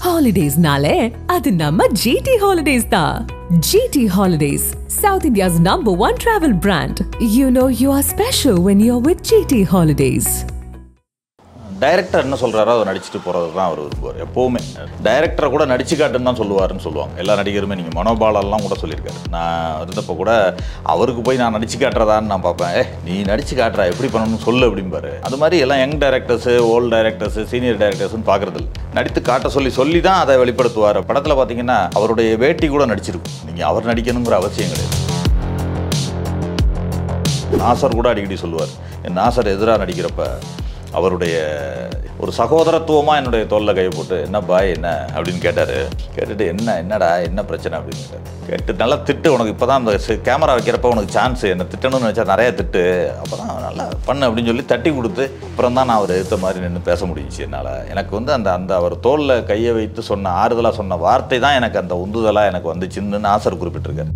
ஹாலிடேஸ்னாலே அது நம்ம ஜிடி ஹாலிடேஸ் தான் GT holidays south India's number one travel brand you know you are special when you are with GT holidays director என்ன சொல்கிறாரோ அதை நடிச்சுட்டு போகிறது தான் அவர் விரும்புவார் எப்போவுமே டைரக்டரை கூட நடிச்சு காட்டுன்னு தான் சொல்லுவாருன்னு சொல்லுவாங்க எல்லா நடிகருமே நீங்கள் மனோபாலெல்லாம் கூட சொல்லியிருக்காரு நான் இருந்தப்போ கூட அவருக்கு போய் நான் நடிச்சு காட்டுறதான்னு நான் பார்ப்பேன் ஏ நீ நடிச்சு காட்டுறா எப்படி பண்ணணும்னு சொல்லு அப்படிம்பாரு அது மாதிரி எல்லாம் young directors old directors senior டைரக்டர்ஸ்னு பார்க்குறது நடித்து காட்ட சொல்லி சொல்லி தான் அதை வெளிப்படுத்துவார் படத்தில் பார்த்தீங்கன்னா அவருடைய வேட்டி கூட நடிச்சிருக்கும் நீங்கள் அவர் நடிக்கணுங்கிற அவசியம் கிடையாது நாசர் கூட அடிக்கடி சொல்லுவார் என் நாசர் எதிராக நடிக்கிறப்ப அவருடைய ஒரு சகோதரத்துவமாக என்னுடைய தோளில் கை போட்டு என்ன பாய் என்ன அப்படின்னு கேட்டார் கேட்டுட்டு என்ன என்னடா என்ன பிரச்சனை அப்படின்னு கேட்டாரு. கேட்டு நல்லா திட்டு உனக்கு இப்போ தான் அந்த கேமரா வைக்கிறப்ப உனக்கு சான்ஸ் என்ன திட்டணும்னு வச்சா நிறைய திட்டு அப்போ தான் நல்லா பண்ணு அப்படின்னு சொல்லி தட்டி கொடுத்து அப்புறம் தான் நான் அவர் எடுத்த மாதிரி நின்று பேச முடிஞ்சுச்சு என்னால் எனக்கு வந்து அந்த அந்த அவர் தோளில் கையை வைத்து சொன்ன ஆறுதலாக சொன்ன வார்த்தை தான் எனக்கு அந்த உந்துதலாக எனக்கு வந்துச்சுன்னு நாசர் குறிப்பிட்டிருக்காரு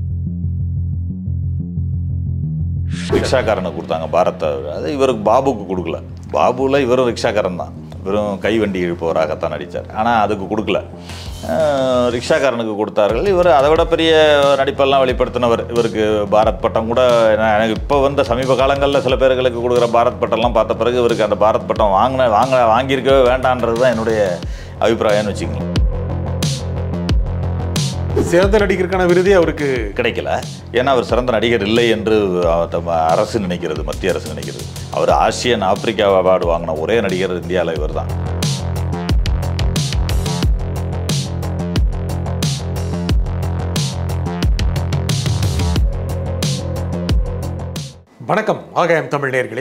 ரிக்ஷாக்காரனுக்கு கொடுத்தாங்க பாரத்தை அது இவருக்கு பாபுக்கு கொடுக்கல பாபுவில் இவரும் ரிக்ஷாக்காரன் தான் வெறும் கைவண்டி இழுப்பவராகத்தான் நடித்தார் ஆனால் அதுக்கு கொடுக்கல அஹ் ரிக்ஷாக்காரனுக்கு கொடுத்தார்கள் இவர் அதை விட பெரிய நடிப்பெல்லாம் வெளிப்படுத்தினவர் இவருக்கு பாரத் பட்டம் கூட நான் எனக்கு இப்போ வந்த சமீப காலங்களில் சில பேர்களுக்கு கொடுக்குற பாரத் பட்டம்லாம் பார்த்த பிறகு இவருக்கு அந்த பாரத் பட்டம் வாங்கின வாங்க வாங்கியிருக்கவே வேண்டான்றது தான் என்னுடைய அபிப்பிராயம்னு வச்சுக்கோங்க சிறந்த நடிகருக்கான விருதே அவருக்கு கிடைக்கல ஏன்னா அவர் சிறந்த நடிகர் இல்லை என்று அஹ், தம் அரசு நினைக்கிறது மத்திய அரசு நினைக்கிறது அவர் ஆசியன் ஆப்பிரிக்கா அவார்டு வாங்கின ஒரே நடிகர் இந்தியாவில் இவர் தான் வணக்கம் ஆகாயம் தமிழ் நேர்களே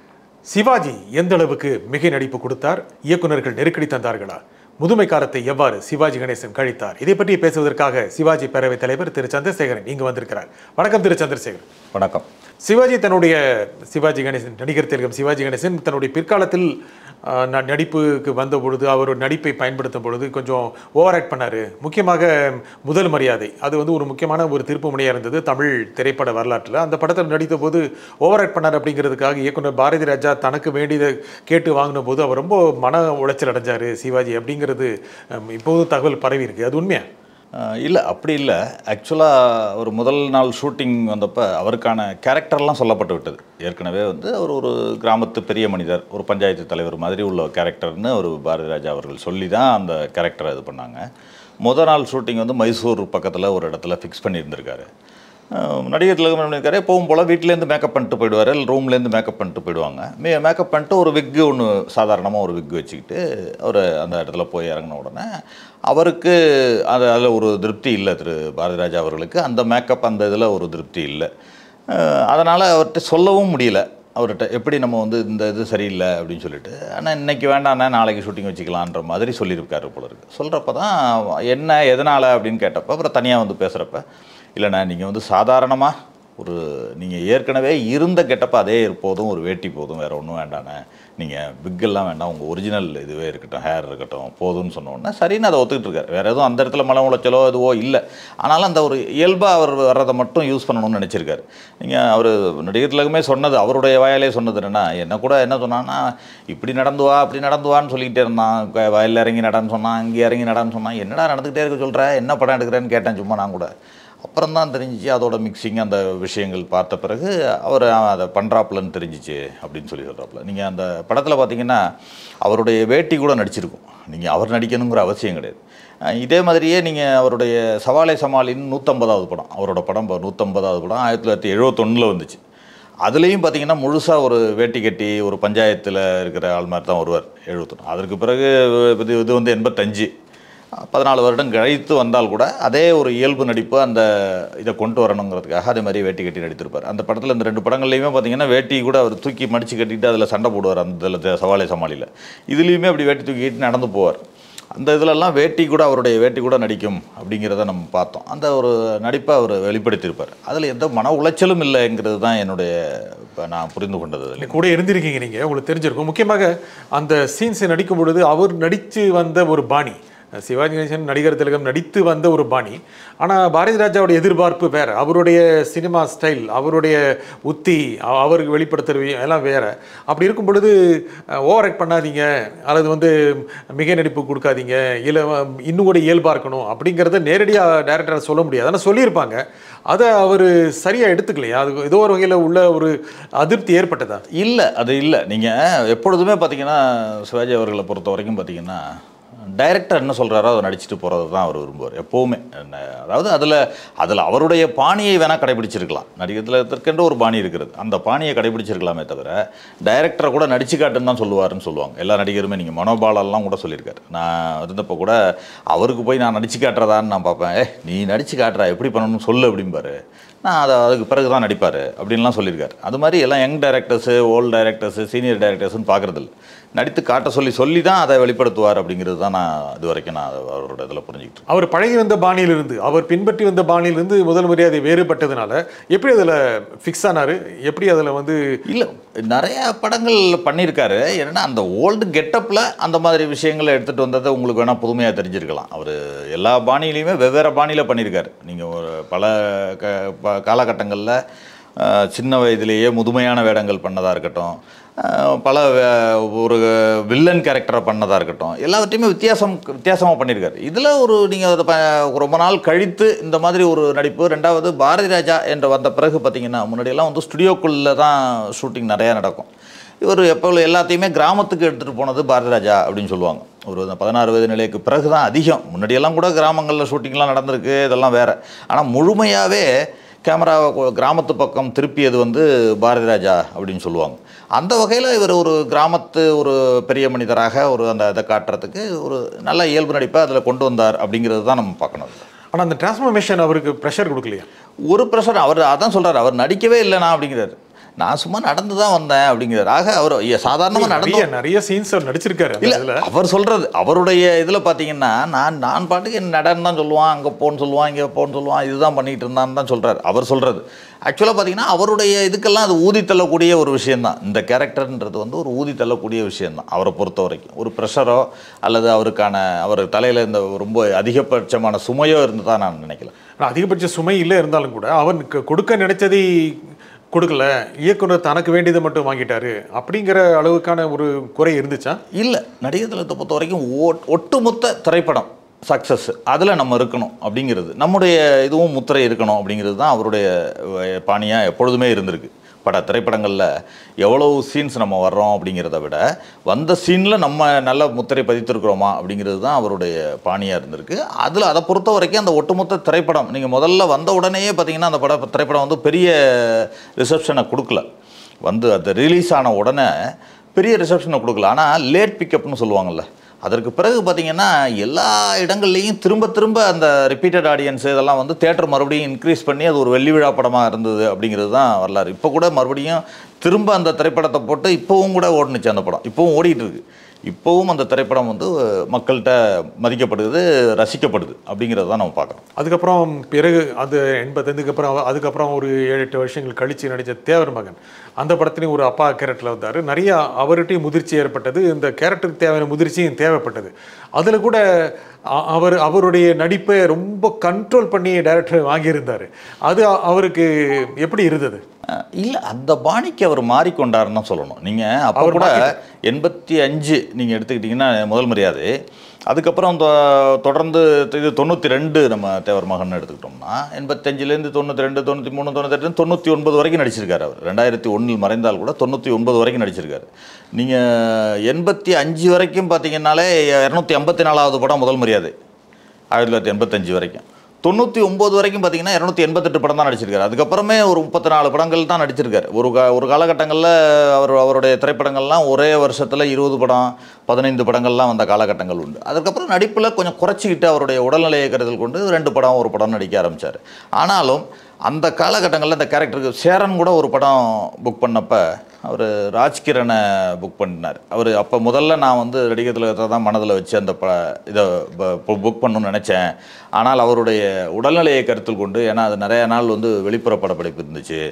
சிவாஜி எந்த அளவுக்கு மிகை நடிப்பு கொடுத்தார் இயக்குனர்கள் நெருக்கடி தந்தார்களா முதுமை காலத்தை எவ்வாறு சிவாஜி கணேசன் கழித்தார் இதை பற்றி பேசுவதற்காக சிவாஜி பேரவைத் தலைவர் திரு சந்திரசேகரன் இங்கு வந்திருக்கிறார் வணக்கம் திரு சந்திரசேகரன் வணக்கம் சிவாஜி தன்னுடைய சிவாஜி கணேசன் நடிகர் திலகம் சிவாஜி கணேசன் தன்னுடைய பிற்காலத்தில் ஆஹ், ந- நடிப்புக்கு வந்த பொழுது அவர் நடிப்பை பயன்படுத்தும் பொழுது கொஞ்சம் ஓவர் ஆக்ட் பண்ணார் முக்கியமாக முதல் மரியாதை அது வந்து ஒரு முக்கியமான ஒரு திருப்பு முனையாக இருந்தது தமிழ் திரைப்பட வரலாற்றில் அந்த படத்தில் நடித்த போது ஓவர் ஆக்ட் பண்ணார் அப்படிங்கிறதுக்காக இயக்குனர் பாரதி ராஜா தனக்கு வேண்டியதை கேட்டு வாங்கின போது அவர் ரொம்ப மன உளைச்சல் அடைஞ்சார் சிவாஜி அப்படிங்கிறது ஹம், இப்போதும் தகவல் பரவி இருக்கு அது உண்மையா இல்லை அப்படி இல்லை ஆக்சுவலாக ஒரு முதல் நாள் ஷூட்டிங் வந்தப்போ அவருக்கான கேரக்டர்லாம் சொல்லப்பட்டு விட்டது ஏற்கனவே வந்து அவர் ஒரு கிராமத்து பெரிய மனிதர் ஒரு பஞ்சாயத்து தலைவர் மாதிரி உள்ள கேரக்டர்னு ஒரு பாரதி ராஜா அவர்கள் சொல்லி தான் அந்த கேரக்டரை இது பண்ணாங்க முத நாள் ஷூட்டிங் வந்து மைசூர் பக்கத்தில் ஒரு இடத்துல ஃபிக்ஸ் பண்ணியிருந்திருக்காரு அஹ் நடிகர் திலகம் என்ன பண்ணியிருக்காரு எப்பவும் போல் வீட்டிலேருந்து மேக்கப் பண்ணிட்டு போயிடுவார் இல்லை ரூம்லேருந்து மேக்கப் பண்ணிட்டு போயிடுவாங்க மே மேக்கப் பண்ணிட்டு ஒரு விக்கு ஒன்று சாதாரணமாக ஒரு விக்கு வச்சுக்கிட்டு அவர் அந்த இடத்துல போய் இறங்கின உடனே அவருக்கு அது அதில் ஒரு திருப்தி இல்லை திரு பாரதிராஜா அவர்களுக்கு அந்த மேக்கப் அந்த இதில் ஒரு திருப்தி இல்லை அதனால் அவர்கிட்ட சொல்லவும் முடியல அவர்கிட்ட எப்படி நம்ம வந்து இந்த இது சரியில்லை அப்படின்னு சொல்லிட்டு ஆனால் இன்னைக்கு வேண்டாண்ணே நாளைக்கு ஷூட்டிங் வச்சுக்கலான்ற மாதிரி சொல்லியிருக்காரு போல இருக்கு சொல்கிறப்ப தான் என்ன எதனால் அப்படின்னு கேட்டப்ப அப்புறம் தனியாக வந்து பேசுகிறப்ப இல்லைண்ணா நீங்கள் வந்து சாதாரணமாக ஒரு நீங்கள் ஏற்கனவே இருந்த கெட்டப்ப அதே போதும் ஒரு வேட்டி போதும் வேறு ஒன்றும் வேண்டாண்ணே நீங்கள் பிக்கெல்லாம் வேண்டாம் உங்கள் ஒரிஜினல் இதுவே இருக்கட்டும் ஹேர் இருக்கட்டும் போதும்னு சொன்ன உடனே சரின்னு அதை ஒத்துக்கிட்டு இருக்காரு வேறு எதுவும் அந்த இடத்துல மலை உளைச்சலோ எதுவோ இல்லை ஆனாலும் அந்த ஒரு இயல்பாக அவர் வர்றதை மட்டும் யூஸ் பண்ணணும்னு நினச்சிருக்காரு நீங்கள் அவர் நடிகர் திலகமே சொன்னது அவருடைய வாயாலே சொன்னது என்னன்னா என்ன கூட என்ன சொன்னான்னா இப்படி நடந்து வா அப்படி நடந்து வான்னு சொல்லிக்கிட்டே இருந்தான் க- வயல்ல இறங்கி நடன்னு சொன்னான் இங்கே இறங்கி நடன்னு சொன்னான் என்னடா நடந்துக்கிட்டே இருக்க சொல்கிற என்ன படம் எடுக்கிறேன்னு கேட்டேன் சும்மா நான் கூட அப்புறம் தான் தெரிஞ்சிச்சு அதோட மிக்சிங் அந்த விஷயங்கள் பார்த்த பிறகு அவர் அதை பண்ணுறாப்புலன்னு தெரிஞ்சிச்சு அப்படின்னு சொல்லி சொல்கிறாப்புல நீங்கள் அந்த படத்தில் பார்த்தீங்கன்னா அவருடைய வேட்டி கூட நடிச்சிருக்கும் நீங்கள் அவர் நடிக்கணுங்கிற அவசியம் கிடையாது அஹ் இதே மாதிரியே நீங்கள் அவருடைய சவாலே சமாளின்னு நூற்றம்பதாவது படம் அவரோட படம் இப்போ நூற்றம்பதாவது படம் ஆயிரத்தி தொள்ளாயிரத்தி எழுபத்தொன்னில் வந்துச்சு அதுலேயும் பார்த்தீங்கன்னா முழுசாக ஒரு வேட்டி கட்டி ஒரு பஞ்சாயத்தில் இருக்கிற ஆள் மாதிரி தான் வருவார் எழுபத்தொன்று அதற்கு பிறகு இது இது வந்து எண்பத்தஞ்சு பதினாலு வருடம் கழித்து வந்தால் கூட அதே ஒரு இயல்பு நடிப்பு அந்த இதை கொண்டு வரணுங்கிறதுக்காக அதே மாதிரி வேட்டி கட்டி நடித்திருப்பார் அந்த படத்தில் இந்த ரெண்டு படங்கள்லையுமே பார்த்தீங்கன்னா வேட்டி கூட அவர் தூக்கி மடித்து கட்டிட்டு அதில் சண்டை போடுவார் அந்த இதில் சவாலே சமாளியில் இதுலேயுமே அப்படி வேட்டி தூக்கிட்டு நடந்து போவார் அந்த இதிலெல்லாம் வேட்டி கூட அவருடைய வேட்டி கூட நடிக்கும் அப்படிங்கிறத நம்ம பார்த்தோம் அந்த ஒரு நடிப்பை அவர் வெளிப்படுத்தியிருப்பார் அதில் எந்த மன உளைச்சலும் இல்லைங்கிறது தான் என்னுடைய இப்போ நான் புரிந்து கொண்டது அதில் கூட இருந்திருக்கீங்க நீங்க உங்களுக்கு தெரிஞ்சிருக்கும் முக்கியமாக அந்த சீன்ஸை நடிக்கும் பொழுது அவர் நடித்து வந்த ஒரு பாணி சிவாஜி கணேசன் நடிகர் திலகம் நடித்து வந்த ஒரு பாணி ஆனால் பாரதி ராஜாவுடைய எதிர்பார்ப்பு வேற அவருடைய சினிமா ஸ்டைல் அவருடைய உத்தி அ- அவருக்கு வெளிப்படுத்துற வி- எல்லாம் வேற அப்படி இருக்கும் பொழுது ஓவர் ஆக்ட் பண்ணாதீங்க அல்லது வந்து மிக நடிப்பு கொடுக்காதீங்க இல்லை இன்னும் கூட இயல்பாக இருக்கணும் அப்படிங்கிறத நேரடியாக டேரக்டர் சொல்ல முடியாது ஆனால் சொல்லியிருப்பாங்க அதை அவர் சரியாக எடுத்துக்கலையா அது ஏதோ ஒரு வகையில் உள்ள ஒரு அதிருப்தி ஏற்பட்டதா இல்லை அது இல்லை நீங்கள் எப்பொழுதுமே பார்த்தீங்கன்னா சிவாஜி அவர்களை பொறுத்த வரைக்கும் பார்த்தீங்கன்னா டைரக்டர் என்ன சொல்கிறாரோ அதை நடிச்சுட்டு போகிறது தான் அவர் விரும்புவார் எப்போவுமே என்ன- அதாவது அதில் அதில் அவருடைய பாணியை வேணால் கடைபிடிச்சிருக்கலாம் நடிகத்தில் இதற்கென்று ஒரு பாணி இருக்கிறது அந்த பாணியை கடைபிடிச்சிருக்கலாமே தவிர டைரக்டரை கூட நடிச்சு காட்டுன்னு தான் சொல்லுவாருன்னு சொல்லுவாங்க எல்லா நடிகருமே நீங்கள் மனோபாலெல்லாம் கூட சொல்லியிருக்காரு நான் இருந்தப்போ கூட அவருக்கு போய் நான் நடிச்சு காட்டுறதான்னு நான் பார்ப்பேன் ஏ நீ நடிச்சு காட்டுறா எப்படி பண்ணணும்னு சொல்லு அப்படிம்பாரு நான் அதை அதுக்கு பிறகு தான் நடிப்பார் அப்படின்லாம் சொல்லியிருக்காரு அது மாதிரி எல்லாம் young directors old directors senior டைரக்டர்ஸ்னு பார்க்குறதில்ல நடித்து காட்ட சொல்லி சொல்லி தான் அதை வெளிப்படுத்துவார் அப்படிங்கிறது தான் நான் இது வரைக்கும் நான் அதை அவரோட இதில் புரிஞ்சுக்கிட்டு இருக்கேன். அவர் பழகி வந்த பாணியிலிருந்து அவர் பின்பற்றி வந்த பாணியிலிருந்து முதல் மரியாதை வேறுபட்டதுனால எப்படி அதில் ஃபிக்ஸ் ஆனாரு எப்படி அதில் வந்து இல்லை நிறைய படங்கள் பண்ணியிருக்காரு ஏன்னா அந்த ஓல்டு கெட்டப்பில் அந்த மாதிரி விஷயங்களை எடுத்துகிட்டு வந்ததை உங்களுக்கு வேணால் புதுமையாக தெரிஞ்சிருக்கலாம் அவர் எல்லா பாணியிலையுமே வெவ்வேறு பாணியில் பண்ணியிருக்காரு நீங்கள் ஒரு பல க ப- காலகட்டங்களில் அஹ், சின்ன வயதிலேயே முதுமையான வேடங்கள் பண்ணதாக இருக்கட்டும் அஹ், பல வே- ஒரு வில்லன் கேரக்டரை பண்ணதாக இருக்கட்டும் எல்லாவற்றையுமே வித்தியாசம் வித்தியாசமாக பண்ணியிருக்காரு இதில் ஒரு நீங்கள் அதை ப- ரொம்ப நாள் கழித்து இந்த மாதிரி ஒரு நடிப்பு ரெண்டாவது பாரதி ராஜா என்ற வந்த பிறகு பார்த்தீங்கன்னா முன்னாடியெல்லாம் வந்து ஸ்டுடியோக்குள்ளே தான் ஷூட்டிங் நிறையா நடக்கும் இவர் எப்போ எல்லாத்தையுமே கிராமத்துக்கு எடுத்துகிட்டு போனது பாரதி ராஜா அப்படின்னு சொல்லுவாங்க ஒரு பதினாறு வயது நிலைக்கு பிறகு தான் அதிகம் முன்னாடியெல்லாம் கூட கிராமங்களில் ஷூட்டிங்லாம் நடந்திருக்கு இதெல்லாம் வேறு ஆனால் முழுமையாகவே கேமரா கிராமத்து பக்கம் திருப்பியது வந்து பாரதி ராஜா அப்படின்னு சொல்லுவாங்க அந்த வகையில் இவர் ஒரு கிராமத்து ஒரு பெரிய மனிதராக ஒரு அந்த இதை காட்டுறதுக்கு ஒரு நல்ல இயல்பு நடிப்பை அதில் கொண்டு வந்தார் அப்படிங்கிறது தான் நம்ம பார்க்கணும் ஆனால் அந்த டிரான்ஸ்ஃபர்மேஷன் அவருக்கு ப்ரெஷர் கொடுக்கலையா ஒரு ப்ரெஷர் அவர் அதான் சொல்றாரு அவர் நடிக்கவே இல்லைனா அப்படிங்கிறாரு நான் சும்மா நடந்து தான் வந்தேன் அப்படிங்கிறாரு ஆக அவர் சாதாரணமாக நடந்து நிறைய நிறைய சீன்ஸ் அவர் நடிச்சிருக்காரு அந்த இல்ல இதுல அவர் சொல்றது அவருடைய இதுல பாத்தீங்கன்னா நான் நான் பாட்டுக்கு என் நடன்னு தான் சொல்லுவான் அங்க போன்னு சொல்லுவான் இங்க போன்னு சொல்லுவான் இதுதான் பண்ணிட்டு இருந்தான்னு தான் சொல்றாரு அவர் சொல்றது ஆக்சுவலாக பார்த்தீங்கன்னா அவருடைய இதுக்கெல்லாம் அது ஊதி தள்ளக்கூடிய ஒரு விஷயம்தான் இந்த கேரக்டர்ன்றது வந்து ஒரு ஊதி தள்ளக்கூடிய விஷயம்தான் அவரை பொறுத்த வரைக்கும் ஒரு ப்ரெஷரோ அல்லது அவருக்கான அவர் தலையில் இந்த ரொம்ப அதிகபட்சமான சுமையோ இருந்ததா நான் நினைக்கல ஆனா அதிகபட்ச சுமை இல்லை இருந்தாலும் கூட அவனுக்கு கொடுக்க நினைச்சதை கொடுக்கல இயக்குனர் தனக்கு வேண்டியதை மட்டும் வாங்கிட்டாரு அப்படிங்கிற அளவுக்கான ஒரு குறை இருந்துச்சா இல்லை நடிகர் திலகத்தை பொறுத்த வரைக்கும் ஒ- ஒட்டுமொத்த திரைப்படம் சக்ஸஸ் அதில் நம்ம இருக்கணும் அப்படிங்கிறது நம்முடைய இதுவும் முத்திரை இருக்கணும் அப்படிங்கிறது தான் அவருடைய பாணியாக எப்பொழுதுமே இருந்திருக்கு பட திரைப்படங்களில் எவ்வளவு சீன்ஸ் நம்ம வர்றோம் அப்படிங்கிறத விட வந்த சீனில் நம்ம நல்ல முத்திரை பதித்திருக்கிறோமா அப்படிங்கிறது தான் அவருடைய பாணியாக இருந்திருக்கு அதில் அதை பொறுத்த வரைக்கும் அந்த ஒட்டுமொத்த திரைப்படம் நீங்கள் முதல்ல வந்த உடனேயே பார்த்தீங்கன்னா அந்த பட திரைப்படம் வந்து பெரிய ரிசப்ஷனை கொடுக்கல வந்து அது ரிலீஸ் ஆன உடனே பெரிய ரிசப்ஷனை கொடுக்கல ஆனால் லேட் பிக்கப்னு சொல்லுவாங்கல்ல அதற்கு பிறகு பார்த்தீங்கன்னா எல்லா இடங்கள்லையும் திரும்ப திரும்ப அந்த ரிப்பீட்டட் ஆடியன்ஸ் இதெல்லாம் வந்து தேட்டர் மறுபடியும் இன்க்ரீஸ் பண்ணி அது ஒரு வெள்ளி விழா படமாக இருந்தது அப்படிங்கிறது தான் வரலாறு இப்போ கூட மறுபடியும் திரும்ப அந்த திரைப்படத்தை போட்டு இப்போவும் கூட ஓடுனுச்சு அந்த படம் இப்போவும் ஓடிட்டு இருக்கு இப்போவும் அந்த திரைப்படம் வந்து மக்கள்கிட்ட மதிக்கப்படுது ரசிக்கப்படுது அப்படிங்கிறத தான் நம்ம பார்க்குறோம் அதுக்கப்புறம் பிறகு அது எண்பத்தைந்துக்கு அப்புறம் அவ- அதுக்கப்புறம் ஒரு ஏழு எட்டு வருஷங்கள் கழிச்சு நடித்த தேவர் மகன் அந்த படத்துலையும் ஒரு அப்பா கேரக்டரில் வந்தார் நிறைய அவர்கிட்டையும் முதிர்ச்சி ஏற்பட்டது இந்த கேரக்டருக்கு தேவையான முதிர்ச்சியும் தேவைப்பட்டது அதில் கூட அ- அவர் அவருடைய நடிப்பை ரொம்ப கண்ட்ரோல் பண்ணி டைரக்டர் வாங்கியிருந்தார் அது அ- அவருக்கு எப்படி இருந்தது இல்லை அந்த பாணிக்கு அவர் மாறிக்கொண்டாருன்னு தான் சொல்லணும் நீங்கள் அப்போ அவர் கூட எண்பத்தி அஞ்சு நீங்கள் எடுத்துக்கிட்டிங்கன்னா முதல் மரியாதை அதுக்கப்புறம் தொ- தொடர்ந்து இது தொண்ணூற்றி ரெண்டு நம்ம தேவர் மகன் எடுத்துக்கிட்டோம்னா எண்பத்தஞ்சிலேருந்து தொண்ணூற்றி ரெண்டு தொண்ணூற்றி மூணு தொண்ணூற்றி தொண்ணூற்றி ஒன்பது வரைக்கும் நடிச்சிருக்காரு அவர் ரெண்டாயிரத்தி ஒன்றில் மறைந்தால் கூட தொண்ணூற்றி ஒன்பது வரைக்கும் நடிச்சிருக்காரு நீங்கள் எண்பத்தி அஞ்சு வரைக்கும் பார்த்தீங்கன்னாலே இரநூத்தி ஐம்பத்தி நாலாவது படம் முதல் மரியாதை ஆயிரத்தி தொள்ளாயிரத்தி எண்பத்தஞ்சு வரைக்கும் தொண்ணூற்றி ஒம்பது வரைக்கும் பார்த்தீங்கன்னா இரநூத்தி எண்பத்தெட்டு படம் தான் நடிச்சிருக்காரு அதுக்கப்புறமே ஒரு முப்பத்தி நாலு படங்கள் தான் நடிச்சிருக்காரு ஒரு கா ஒரு காலகட்டங்களில் அவர் அவருடைய திரைப்படங்கள்லாம் ஒரே வருஷத்தில் இருபது படம் பதினைந்து படங்கள்லாம் வந்த காலகட்டங்கள் உண்டு அதுக்கப்புறம் நடிப்பில் கொஞ்சம் குறைச்சிக்கிட்டு அவருடைய உடல்நிலையை கருதல் கொண்டு ரெண்டு படம் ஒரு படம் நடிக்க ஆரம்பித்தார் ஆனாலும் அந்த காலகட்டங்களில் இந்த கேரக்டருக்கு சேரன் கூட ஒரு படம் புக் பண்ணப்ப அவர் ராஜ்கிரனை புக் பண்ணார் அவர் அப்போ முதல்ல நான் வந்து நடிகத்தில் தான் மனதில் வச்சு அந்த ப இதை புக் பண்ணணும்னு நினச்சேன் ஆனால் அவருடைய உடல்நிலையை கருத்தில் கொண்டு ஏன்னா அது நிறைய நாள் வந்து வெளிப்புற படப்பிடிப்பு இருந்துச்சு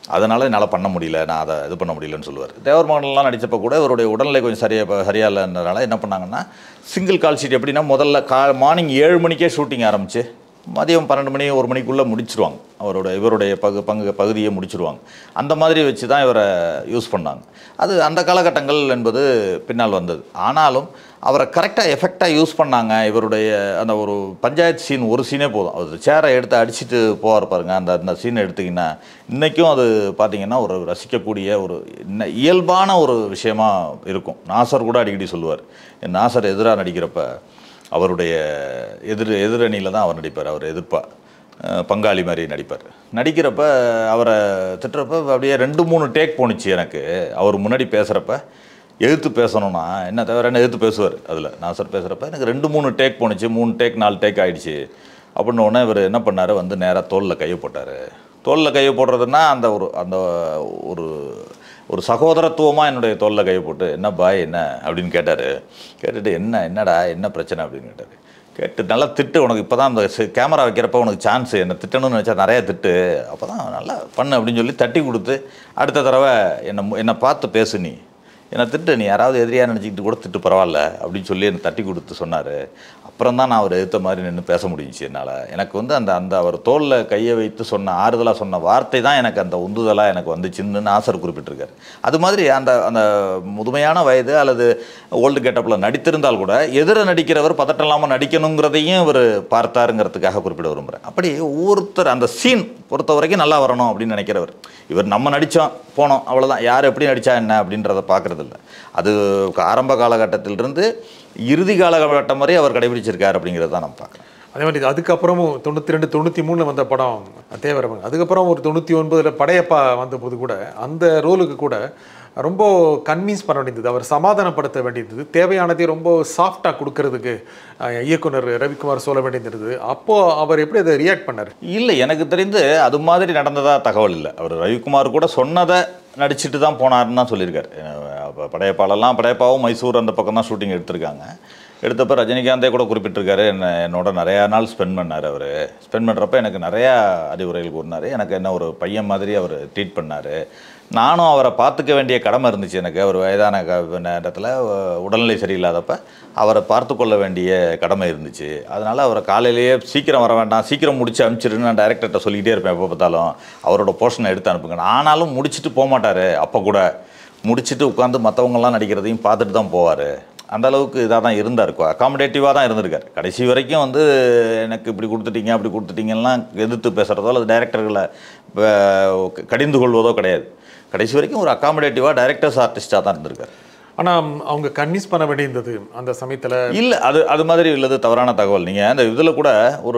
அதனால் என்னால் பண்ண முடியல நான் அதை இது பண்ண முடியலன்னு சொல்லுவார் தேவர் மகன்லாம் நடித்தப்போ கூட இவருடைய உடல்நிலை கொஞ்சம் சரியாக சரியா இல்லைன்றனால என்ன பண்ணாங்கன்னா சிங்கிள் கால் ஷீட் எப்படின்னா முதல்ல கா மார்னிங் ஏழு மணிக்கே ஷூட்டிங் ஆரம்பிச்சு மதியம் பன்னெண்டு மணி ஒரு மணிக்குள்ளே முடிச்சிருவாங்க அவரோட இவருடைய பகு பங்கு பகுதியை முடிச்சிருவாங்க அந்த மாதிரி வச்சு தான் இவரை யூஸ் பண்ணாங்க அது அந்த காலகட்டங்கள் என்பது பின்னால் வந்தது ஆனாலும் அவரை கரெக்டாக எஃபெக்டாக யூஸ் பண்ணாங்க இவருடைய அந்த ஒரு பஞ்சாயத்து சீன் ஒரு சீனே போதும் அது சேரை எடுத்து அடிச்சுட்டு போவார் பாருங்க அந்த அந்த சீனை எடுத்திங்கன்னா இன்றைக்கும் அது பார்த்தீங்கன்னா ஒரு ரசிக்கக்கூடிய ஒரு இன்ன- இயல்பான ஒரு விஷயமா இருக்கும் நாசர் கூட அடிக்கடி சொல்லுவார் நாசர் எதிராக நடிக்கிறப்ப அவருடைய எதிர் எதிரணியில் தான் அவர் நடிப்பார் அவர் எதிர்ப்பா அஹ் பங்காளி மாதிரி நடிப்பார் நடிக்கிறப்ப அவரை திட்டுறப்ப அப்படியே ரெண்டு மூணு டேக் போணுச்சு எனக்கு அவர் முன்னாடி பேசுகிறப்ப எதிர்த்து பேசணும்னா என்ன தவிர என்ன எதிர்த்து பேசுவார் அதில் நான் சார் பேசுகிறப்ப எனக்கு ரெண்டு மூணு டேக் போணுச்சு மூணு டேக் நாலு டேக் ஆயிடுச்சு அப்படின்னு உடனே இவர் என்ன பண்ணார் வந்து நேராக தோளில் கையை போட்டார் தோளில் கையை போடுறதுன்னா அந்த ஒரு அந்த ஒரு ஒரு சகோதரத்துவமாக என்னுடைய தோளில் கையை போட்டு என்ன பாய் என்ன அப்படின்னு கேட்டார் கேட்டுட்டு என்ன என்னடா என்ன பிரச்சனை அப்படின்னு கேட்டார் கேட்டு நல்லா திட்டு உனக்கு இப்போ தான் அந்த கேமரா வைக்கிறப்ப உனக்கு சான்ஸ் என்ன திட்டணும்னு நினச்சா நிறைய திட்டு அப்போ தான் நல்லா பண்ணு அப்படின்னு சொல்லி தட்டி கொடுத்து அடுத்த தடவை என்னை மு- என்னை பார்த்து பேசு நீ என்னை திட்டு நீ யாராவது எதிரியாக நினச்சிக்கிட்டு கூட திட்டு பரவாயில்ல அப்படின்னு சொல்லி என்னை தட்டி கொடுத்து சொன்னார் அப்புறம் தான் நான் அவர் எதிர்த்த மாதிரி நின்று பேச முடிஞ்சுச்சு என்னால் எனக்கு வந்து அந்த அந்த அவர் தோளில் கையை வைத்து சொன்ன ஆறுதலாக சொன்ன வார்த்தை தான் எனக்கு அந்த உந்துதலாக எனக்கு வந்துச்சுன்னு நாசர் குறிப்பிட்டிருக்காரு அது மாதிரி அந்த அந்த முதுமையான வயது அல்லது ஓல்டு கெட்டப்பில் நடித்திருந்தால் கூட எதிர நடிக்கிறவர் பதட்டம் இல்லாமல் நடிக்கணுங்கிறதையும் இவர் பார்த்தாருங்கிறதுக்காக குறிப்பிட விரும்புகிறேன் அப்படி ஒவ்வொருத்தர் அந்த சீன் பொறுத்த வரைக்கும் நல்லா வரணும் அப்படின்னு நினைக்கிறவர் இவர் நம்ம நடித்தோம் போனோம் அவ்வளோதான் யார் எப்படி நடித்தா என்ன அப்படின்றத பார்க்குறதில்ல அது ஆரம்ப காலகட்டத்திலிருந்து இறுதி காலகட்டம் வரை அவர் கடைபிடிச்சிருக்கார் அப்படிங்கிறத தான் நம்ம பார்க்குறோம் அதே மாதிரி அதுக்கப்புறமும் தொண்ணூற்றி ரெண்டு தொண்ணூற்றி மூணில் வந்த படம் தேவரமன் அதுக்கப்புறம் ஒரு தொண்ணூற்றி ஒன்பதில் படையப்பா வந்தபோது கூட அந்த ரோலுக்கு கூட ரொம்ப கன்வின்ஸ் பண்ண வேண்டியது அவர் சமாதானப்படுத்த வேண்டியது தேவையானதை ரொம்ப சாஃப்டாக கொடுக்கறதுக்கு அஹ், இயக்குனர் ரவிக்குமார் சொல்ல வேண்டியது அப்போது அவர் எப்படி அதை ரியாக்ட் பண்ணார் இல்லை எனக்கு தெரிந்து அது மாதிரி நடந்ததா தகவல் இல்லை அவர் ரவிக்குமார் கூட சொன்னதை நடிச்சிட்டு தான் போனாருன்னு தான் சொல்லியிருக்காரு அஹ் அப்ப படையப்பாலெல்லாம் படையப்பாவும் மைசூர் அந்த பக்கம் தான் ஷூட்டிங் எடுத்திருக்காங்க எடுத்தப்ப ரஜினிகாந்தே கூட குறிப்பிட்டிருக்காரு என்ன என்னோட நிறையா நாள் ஸ்பெண்ட் பண்ணார் அவர் ஸ்பெண்ட் பண்ணுறப்ப எனக்கு நிறையா அறிவுரைகள் கூறினார் எனக்கு என்ன ஒரு பையன் மாதிரி அவர் ட்ரீட் பண்ணார் நானும் அவரை பார்த்துக்க வேண்டிய கடமை இருந்துச்சு எனக்கு அவர் வயதான க நேரத்தில் உடல்நிலை சரியில்லாதப்ப அவரை பார்த்து கொள்ள வேண்டிய கடமை இருந்துச்சு அதனால் அவரை காலையிலேயே சீக்கிரம் வர வேண்டாம் சீக்கிரம் முடிச்சு அனுப்பிச்சிருன்னு நான் டேரக்டர்கிட்ட சொல்லிக்கிட்டே இருப்பேன் எப்போ பார்த்தாலும் அவரோட போர்ஷனை எடுத்து அனுப்புங்க ஆனாலும் முடிச்சுட்டு போக மாட்டார் அப்போ கூட முடிச்சுட்டு உட்காந்து மற்றவங்கலாம் நடிக்கிறதையும் பார்த்துட்டு தான் போவார் அந்த அளவுக்கு இதாக தான் இருந்தார் அகாமடேட்டிவாக தான் இருந்திருக்கார் கடைசி வரைக்கும் வந்து எனக்கு இப்படி கொடுத்துட்டீங்க அப்படி கொடுத்துட்டீங்கலாம் எதிர்த்து பேசுகிறதோ அல்லது டைரக்டர்களை கடிந்து கொள்வதோ கிடையாது கடைசி வரைக்கும் ஒரு அகாமடேட்டிவாக டைரக்டர்ஸ் ஆர்டிஸ்டாக தான் இருந்திருக்கார் ஆனால் அவங்க கன்வின்ஸ் பண்ண வேண்டியிருந்தது அந்த சமயத்தில் இல்லை அது அது மாதிரி உள்ளது தவறான தகவல் நீங்கள் அந்த இதில் கூட ஒரு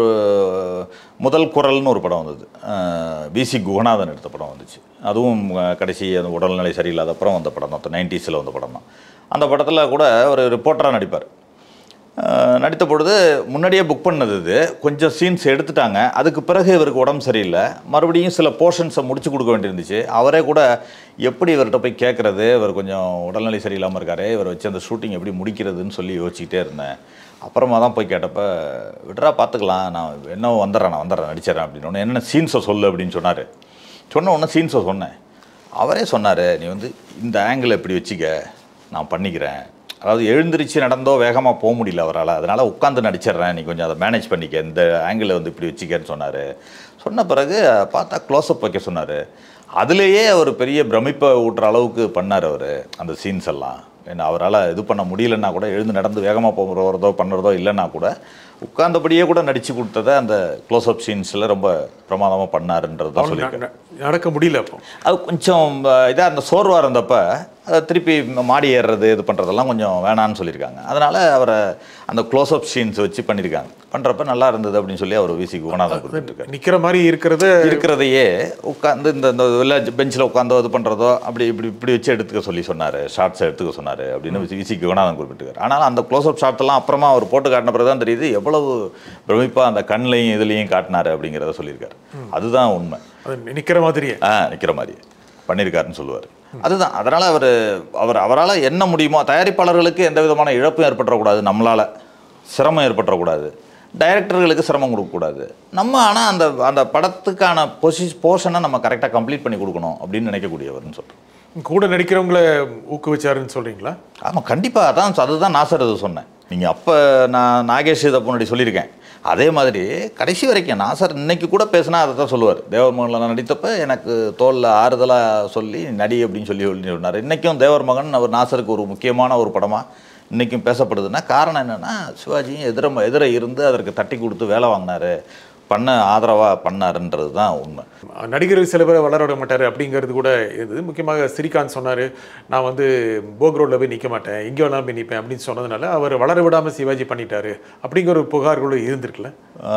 முதல் குரல்னு ஒரு படம் வந்தது பிசி குகநாதன் எடுத்த படம் வந்துச்சு அதுவும் அஹ், கடைசி அந்த உடல்நிலை சரியில்லாத அப்புறம் வந்த படம் தான் நைன்டிஸில் வந்த படம் தான் அந்த படத்தில் கூட ஒரு ரிப்போர்ட்டராக நடிப்பார் அஹ், நடித்த பொழுது முன்னாடியே புக் பண்ணது இது கொஞ்சம் சீன்ஸ் எடுத்துட்டாங்க அதுக்கு பிறகு இவருக்கு உடம்பு சரியில்லை மறுபடியும் சில போர்ஷன்ஸை முடிச்சு கொடுக்க வேண்டியிருந்துச்சு அவரே கூட எப்படி இவர்கிட்ட போய் கேட்குறது இவர் கொஞ்சம் உடல்நிலை சரியில்லாமல் இருக்காரு இவர் வச்சு அந்த ஷூட்டிங் எப்படி முடிக்கிறதுன்னு சொல்லி யோசிச்சுக்கிட்டே இருந்தேன் அப்புறமா தான் போய் கேட்டப்ப விட்றா பார்த்துக்கலாம் நான் என்ன வந்துடுறேன் நான் வந்துடுறேன் நடிச்சிடறேன் அப்படின்னு உடனே என்னென்ன சீன்ஸை சொல்லு அப்படின்னு சொன்னார் சொன்ன உடனே சீன்ஸை சொன்னேன் அவரே சொன்னார் நீ வந்து இந்த ஆங்கிள் இப்படி வச்சுக்க நான் பண்ணிக்கிறேன் அதாவது எழுந்திருச்சு நடந்தோ வேகமாக போக முடியல அவரால் அதனால் உட்காந்து நடிச்சிடுறேன் நீ கொஞ்சம் அதை மேனேஜ் பண்ணிக்க இந்த ஆங்கிளை வந்து இப்படி வச்சுக்கன்னு சொன்னார் சொன்ன பிறகு பார்த்தா க்ளோஸ்அப் வைக்க சொன்னார் அதுலேயே அவர் பெரிய பிரமிப்பை ஊட்டுற அளவுக்கு பண்ணார் அவர் அந்த சீன்ஸ் எல்லாம் ஏன்னா அவரால் இது பண்ண முடியலன்னா கூட எழுந்து நடந்து வேகமாக போகிறதோ பண்ணுறதோ இல்லைன்னா கூட உட்கார்ந்தபடியே கூட நடித்து கொடுத்ததை அந்த க்ளோஸ்அப் சீன்ஸில் ரொம்ப பிரமாதமாக பண்ணாருன்றது தான் சொல்லியிருக்காரு நடக்க முடியல அப்போ அது கொஞ்சம் இதாக அந்த சோர்வாக இருந்தப்ப அதை திருப்பி மாடி ஏறுறது இது பண்ணுறதெல்லாம் கொஞ்சம் வேணான்னு சொல்லியிருக்காங்க அதனால் அவரை அந்த க்ளோஸ்அப் சீன்ஸ் வச்சு பண்ணியிருக்காங்க பண்ணுறப்ப நல்லா இருந்தது அப்படின்னு சொல்லி அவர் விசி குணாதான் கொடுத்துருக்காரு நிக்கிற மாதிரி இருக்கிறது இருக்கிறதையே உட்காந்து இந்த இந்த வில்லேஜ் பெஞ்சில் உட்காந்தோ இது பண்ணுறதோ அப்படி இப்படி இப்படி வச்சு எடுத்துக்க சொல்லி சொன்னார் ஷார்ட்ஸ் எடுத்துக்க சொன்னார் அப்படின்னு விசி விசி குணாதான் குறிப்பிட்டிருக்காரு ஆனால் அந்த க்ளோஸ்அப் ஷாட்லாம் அப்புறமா அவர் போட்டு காட்டின பிறகு தான் தெரியுது எவ்வளவு பிரமிப்பாக அந்த கண்ணையும் இதுலேயும் காட்டினாரு அப்படிங்கிறத சொல்லியிருக்காரு அதுதான் உண்மை அது நிக்கிற மாதிரியே ஆ நிற்கிற மாதிரி பண்ணியிருக்காருன்னு சொல்லுவார் அதுதான் அதனால் அவர் அவர் அவரால் என்ன முடியுமோ தயாரிப்பாளர்களுக்கு எந்த விதமான இழப்பும் ஏற்பட்டுறக்கூடாது நம்மளால் சிரமம் ஏற்பட்டுறக்கூடாது டைரக்டர்களுக்கு சிரமம் கொடுக்கக்கூடாது நம்ம ஆனால் அந்த அந்த படத்துக்கான பொசி போர்ஷனை நம்ம கரெக்டாக கம்ப்ளீட் பண்ணி கொடுக்கணும் அப்படின்னு நினைக்கக்கூடியவர்னு சொல்கிறேன் கூட நடிக்கிறவங்கள ஊக்குவிச்சாருன்னு சொல்றீங்களா ஆமாம் கண்டிப்பாக அதான் அதுதான் நான் சார் அது சொன்னேன் நீங்கள் அப்போ நான் நாகேஷ் இதை முன்னாடி சொல்லியிருக்கேன் அதே மாதிரி கடைசி வரைக்கும் நான் சார் இன்னைக்கு கூட பேசினா அதை தான் சொல்லுவார் தேவர் மகனில் நான் நடித்தப்ப எனக்கு தோலில் ஆறுதலாக சொல்லி நடி அப்படின்னு சொல்லி சொல்லி சொன்னார் இன்றைக்கும் தேவர் மகன் அவர் நாசருக்கு ஒரு முக்கியமான ஒரு படமாக இன்றைக்கும் பேசப்படுதுன்னா காரணம் என்னென்னா சிவாஜியும் எதிர எதிர இருந்து அதற்கு தட்டி கொடுத்து வேலை வாங்கினாரு பண்ண ஆதரவாக பண்ணாருன்றது தான் உண்மை நடிகர்கள் சில பேர் வளர விட மாட்டார் அப்படிங்கிறது கூட இது முக்கியமாக ஸ்ரீகாந்த் சொன்னார் நான் வந்து போக் ரோடில் போய் நிற்க மாட்டேன் இங்கே வேணாலும் போய் நிற்பேன் அப்படின்னு சொன்னதுனால அவர் வளர விடாமல் சிவாஜி பண்ணிட்டாரு அப்படிங்கிற ஒரு புகார் கூட இருந்திருக்குல்ல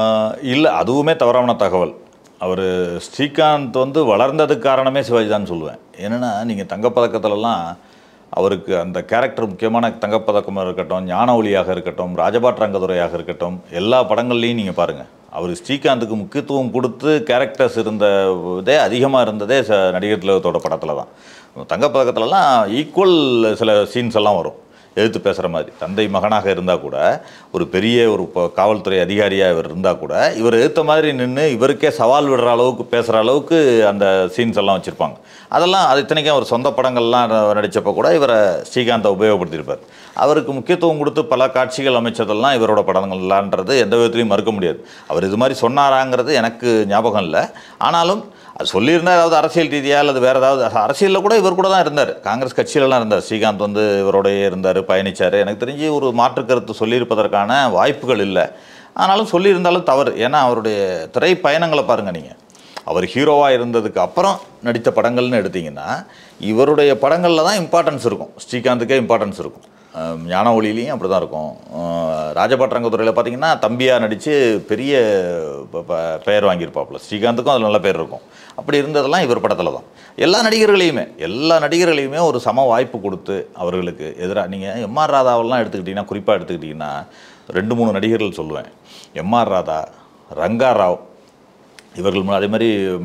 இல்லை அதுவுமே தவறான தகவல் அவர் ஸ்ரீகாந்த் வந்து வளர்ந்ததுக்கு காரணமே சிவாஜி தான் சொல்லுவேன் என்னென்னா நீங்கள் தங்கப்பதக்கத்துலலாம் அவருக்கு அந்த கேரக்டர் முக்கியமான தங்கப்பதக்கமாக இருக்கட்டும் ஞான ஒளியாக இருக்கட்டும் ராஜபாட் ரங்கதுரையாக இருக்கட்டும் எல்லா படங்கள்லையும் நீங்கள் பாருங்கள் அவர் ஸ்ரீகாந்துக்கு முக்கியத்துவம் கொடுத்து கேரக்டர்ஸ் இருந்த இதே அதிகமாக இருந்ததே ச நடிகர் திலகத்தோட படத்தில் தான் தங்கப்பதக்கத்துலலாம் ஈக்குவல் சில சீன்ஸ் எல்லாம் வரும் எதிர்த்து பேசுகிற மாதிரி தந்தை மகனாக இருந்தால் கூட ஒரு பெரிய ஒரு இப்போ காவல்துறை அதிகாரியாக இவர் இருந்தால் கூட இவர் எதிர்த்த மாதிரி நின்று இவருக்கே சவால் விடுற அளவுக்கு பேசுகிற அளவுக்கு அந்த சீன்ஸ் எல்லாம் வச்சுருப்பாங்க அதெல்லாம் அது இத்தனைக்கும் அவர் சொந்த படங்கள்லாம் நடித்தப்போ கூட இவரை ஸ்ரீகாந்தை உபயோகப்படுத்தியிருப்பார் அவருக்கு முக்கியத்துவம் கொடுத்து பல காட்சிகள் அமைச்சதெல்லாம் இவரோட படங்கள்லான்றது எந்த விதத்துலையும் மறுக்க முடியாது அவர் இது மாதிரி சொன்னாராங்கிறது எனக்கு ஞாபகம் இல்லை ஆனாலும் அது சொல்லியிருந்தா ஏதாவது அரசியல் ரீதியாக அல்லது வேறு ஏதாவது அரசியலில் கூட இவர் கூட தான் இருந்தார் காங்கிரஸ் கட்சியிலலாம் இருந்தார் ஸ்ரீகாந்த் வந்து இவரோடயே இருந்தார் பயணிச்சார் எனக்கு தெரிஞ்சு ஒரு மாற்று கருத்து சொல்லியிருப்பதற்கான வாய்ப்புகள் இல்லை ஆனாலும் சொல்லியிருந்தாலும் தவறு ஏன்னா அவருடைய திரை பயணங்களை பாருங்கள் நீங்கள் அவர் ஹீரோவாக இருந்ததுக்கு அப்புறம் நடித்த படங்கள்னு எடுத்தீங்கன்னா இவருடைய படங்களில் தான் இம்பார்ட்டன்ஸ் இருக்கும் ஸ்ரீகாந்துக்கே இம்பார்ட்டன்ஸ் இருக்கும் அஹ் ஞான ஒளியிலையும் அப்படி தான் இருக்கும் அஹ் ராஜபாட் ரங்கத்துறையில் பார்த்தீங்கன்னா தம்பியாக நடித்து பெரிய ப- ப- பெயர் வாங்கியிருப்பாப்புல ஸ்ரீகாந்துக்கும் அதில் நல்ல பேர் இருக்கும் அப்படி இருந்ததெல்லாம் இவர் படத்தில் தான் எல்லா நடிகர்களையுமே எல்லா நடிகர்களையுமே ஒரு சம வாய்ப்பு கொடுத்து அவர்களுக்கு எதிராக நீங்கள் எம்ஆர் ராதாவெல்லாம் எடுத்துக்கிட்டிங்கன்னா குறிப்பாக எடுத்துக்கிட்டிங்கன்னா ரெண்டு மூணு நடிகர்கள் சொல்லுவேன் எம்ஆர் ராதா ரங்கா ராவ் இவர்கள் மு- அதே மாதிரி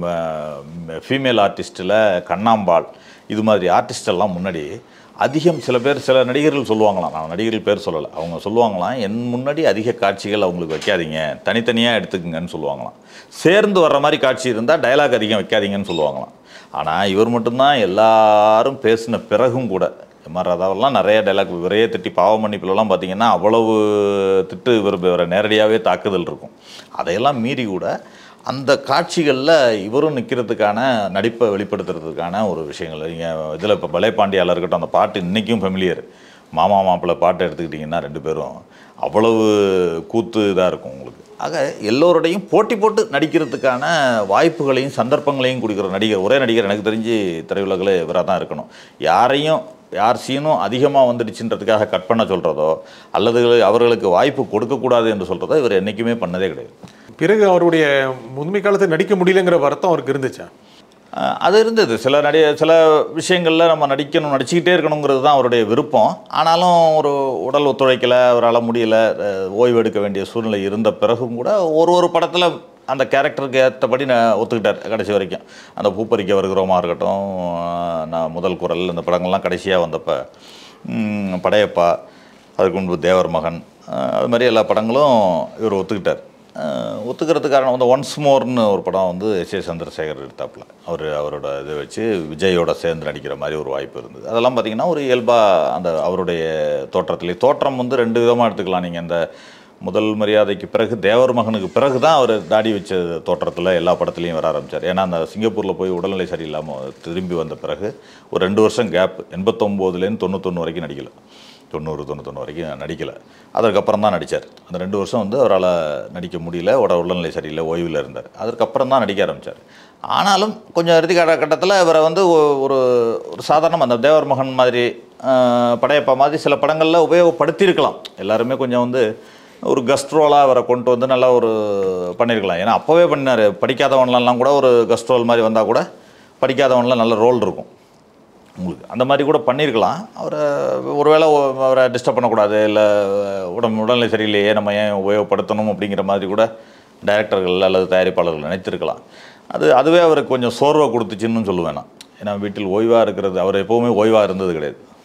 ஃபீமேல் ஆர்டிஸ்ட்டில் கண்ணாம்பாள் இது மாதிரி ஆர்டிஸ்ட் எல்லாம் முன்னாடி அதிகம் சில பேர் சில நடிகர்கள் சொல்லுவாங்களாம் நான் நடிகர்கள் பேர் சொல்லலை அவங்க சொல்லுவாங்களாம் என் முன்னாடி அதிக காட்சிகள் அவங்களுக்கு வைக்காதீங்க தனித்தனியாக எடுத்துக்குங்கன்னு சொல்லுவாங்களாம் சேர்ந்து வர்ற மாதிரி காட்சி இருந்தால் டயலாக் அதிகம் வைக்காதீங்கன்னு சொல்லுவாங்களாம் ஆனால் இவர் மட்டும்தான் எல்லாரும் பேசின பிறகும் கூட எம்ஆர் ராதாவெல்லாம் நிறைய டைலாக் இவரையே திட்டி பாவ மன்னிப்புலலாம் பார்த்தீங்கன்னா அவ்வளவு திட்டு இவர் இவரை நேரடியாகவே தாக்குதல் இருக்கும் அதையெல்லாம் மீறி கூட அந்த காட்சிகளில் இவரும் நிற்கிறதுக்கான நடிப்பை வெளிப்படுத்துறதுக்கான ஒரு விஷயங்கள் நீங்கள் இதில் இப்போ பலே பாண்டியால இருக்கட்டும் அந்த பாட்டு இன்றைக்கும் ஃபெமிலியர் மாமா மாப்பிள்ளை பாட்டு எடுத்துக்கிட்டிங்கன்னா ரெண்டு பேரும் அவ்வளவு கூத்து இதாக இருக்கும் உங்களுக்கு ஆக எல்லோருடையும் போட்டி போட்டு நடிக்கிறதுக்கான வாய்ப்புகளையும் சந்தர்ப்பங்களையும் கொடுக்குற நடிகர் ஒரே நடிகர் எனக்கு தெரிஞ்சு திரையுலகில் இவராக தான் இருக்கணும் யாரையும் யார் சீனும் அதிகமாக வந்துடுச்சுன்றதுக்காக கட் பண்ண சொல்கிறதோ அல்லது அவர்களுக்கு வாய்ப்பு கொடுக்கக்கூடாது என்று சொல்கிறதோ இவர் என்றைக்குமே பண்ணதே கிடையாது பிறகு அவருடைய முதுமை காலத்தில் நடிக்க முடியலங்கிற வருத்தம் அவருக்கு இருந்துச்சா அஹ் அது இருந்தது சில நடி சில விஷயங்களில் நம்ம நடிக்கணும் நடிச்சுக்கிட்டே இருக்கணுங்கிறது தான் அவருடைய விருப்பம் ஆனாலும் ஒரு உடல் ஒத்துழைக்கலை அவரால் முடியல அஹ் ஓய்வு எடுக்க வேண்டிய சூழ்நிலை இருந்த பிறகும் கூட ஒரு ஒரு படத்தில் அந்த கேரக்டருக்கு ஏற்றபடி நான் ஒத்துக்கிட்டார் கடைசி வரைக்கும் அந்த பூப்பறிக்க வருகிறோமா இருக்கட்டும் அஹ் நான் முதல் குரல் இந்த படங்கள்லாம் கடைசியாக வந்தப்போ ம், படையப்பா அதுக்கு முன்பு தேவர் மகன் அஹ் அது மாதிரி எல்லா படங்களும் இவர் ஒத்துக்கிட்டார் அஹ் ஒத்துக்கிறதுக்கு காரணம் வந்து ஒன்ஸ் மோர்னு ஒரு படம் வந்து எஸ் ஏ சந்திரசேகர் எடுத்தாப்புல அவர் அவரோட இதை வச்சு விஜயோட சேர்ந்து நடிக்கிற மாதிரி ஒரு வாய்ப்பு இருந்தது அதெல்லாம் பார்த்தீங்கன்னா ஒரு இயல்பாக அந்த அவருடைய தோற்றத்திலே தோற்றம் வந்து ரெண்டு விதமாக எடுத்துக்கலாம் நீங்கள் அந்த முதல் மரியாதைக்கு பிறகு தேவர் மகனுக்கு பிறகு தான் அவர் தாடி வச்ச தோற்றத்தில் எல்லா படத்துலையும் வர ஆரம்பித்தார் ஏன்னா அந்த சிங்கப்பூரில் போய் உடல்நிலை சரியில்லாமல் திரும்பி வந்த பிறகு ஒரு ரெண்டு வருஷம் கேப் எண்பத்தொம்போதுலேருந்து தொண்ணூத்தொன்று வரைக்கும் நடிக்கல தொண்ணூறு தொண்ணூத்தொன்று வரைக்கும் நடிக்கலை அதற்கப்புறம் தான் நடித்தார் அந்த ரெண்டு வருஷம் வந்து அவரால் நடிக்க முடியல உட உடல்நிலை சரியில்லை ஓய்வில் இருந்தார் அதற்கப்புறம் தான் நடிக்க ஆரம்பித்தார் ஆனாலும் கொஞ்சம் இறுதி காலகட்டத்தில் இவரை வந்து ஒ- ஒரு ஒரு சாதாரண அந்த தேவர் மகன் மாதிரி ஆஹ், படையப்பா மாதிரி சில படங்களில் உபயோகப்படுத்தியிருக்கலாம் எல்லாருமே கொஞ்சம் வந்து ஒரு கஸ்ட்ரோலாக அவரை கொண்டு வந்து நல்லா ஒரு பண்ணியிருக்கலாம் ஏன்னா அப்போவே பண்ணார் படிக்காதவன்லாம் கூட ஒரு கஸ்ட்ரோல் மாதிரி வந்தால் கூட படிக்காதவன்லாம் நல்ல ரோல் இருக்கும் உங்களுக்கு அந்த மாதிரி கூட பண்ணியிருக்கலாம் அவரை ஒருவேளை ஒ- அவரை டிஸ்டர்ப் பண்ணக்கூடாது இல்லை உடம்பு உடல்நிலை சரியில்லையே நம்ம ஏன் உபயோகப்படுத்தணும் அப்படிங்கிற மாதிரி கூட டைரக்டர்கள் அல்லது தயாரிப்பாளர்கள் நினைத்திருக்கலாம் அது அதுவே அவருக்கு கொஞ்சம் சோர்வை கொடுத்துச்சுன்னு சொல்லுவேன் நான் ஏன்னா வீட்டில் ஓய்வாக இருக்கிறது அவர் எப்போவுமே ஓய்வாக இருந்தது கிடையாது